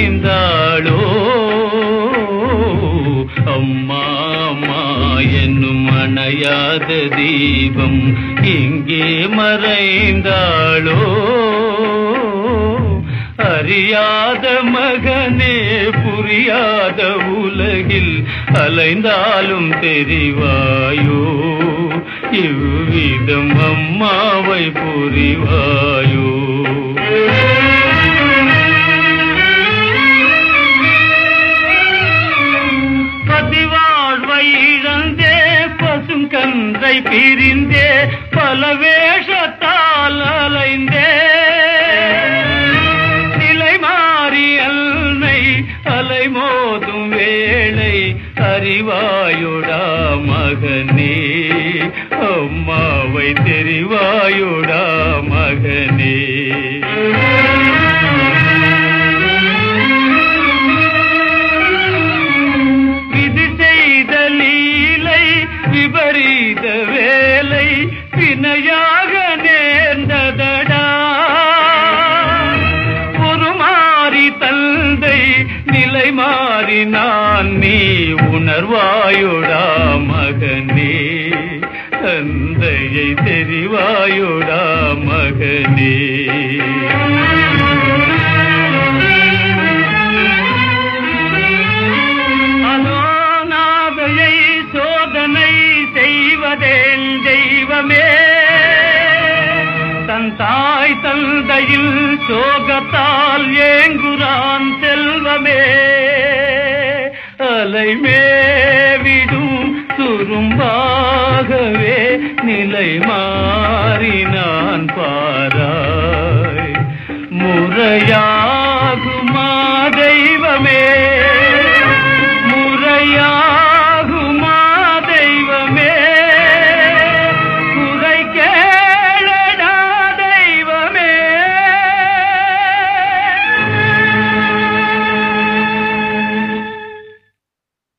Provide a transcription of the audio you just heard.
மறைந்தாளோ அம்மா அம்மா என்னும் அணையாத தீபம் எங்கே மறைந்தாளோ அறியாத மகனே புரியாத உலகில் அலைந்தாலும் தெரிவாயோ இவ்விதம் அம்மாவை புரிவாயோ பதிவாழ்வை இழந்தே பசும் கன்றை பிரிந்தே பல வேஷத்தால் அலைந்தே நிலை மாறி அல்னை அலை மோதும் வேளை அறிவாயுடா மகனே அம்மாவை தெரிவாயுடா மகனே விதி செய்த லீலை விபரீத வேலை வினையாக நேர்ந்ததடா ஒரு மாறி தந்தை நிலை மாறி நான் நீ உணர்வாயுடா மகனே தந்தையை தெரிவாயுடா மகனே அலோநாதையை சோதனை செய்வதேன் தெய்வமே தன் தாய் தந்தையில் சோகத்தால் ஏங்குறான் செல்வமே அலைமேவிடும் துரும்பாகவே நிலை மா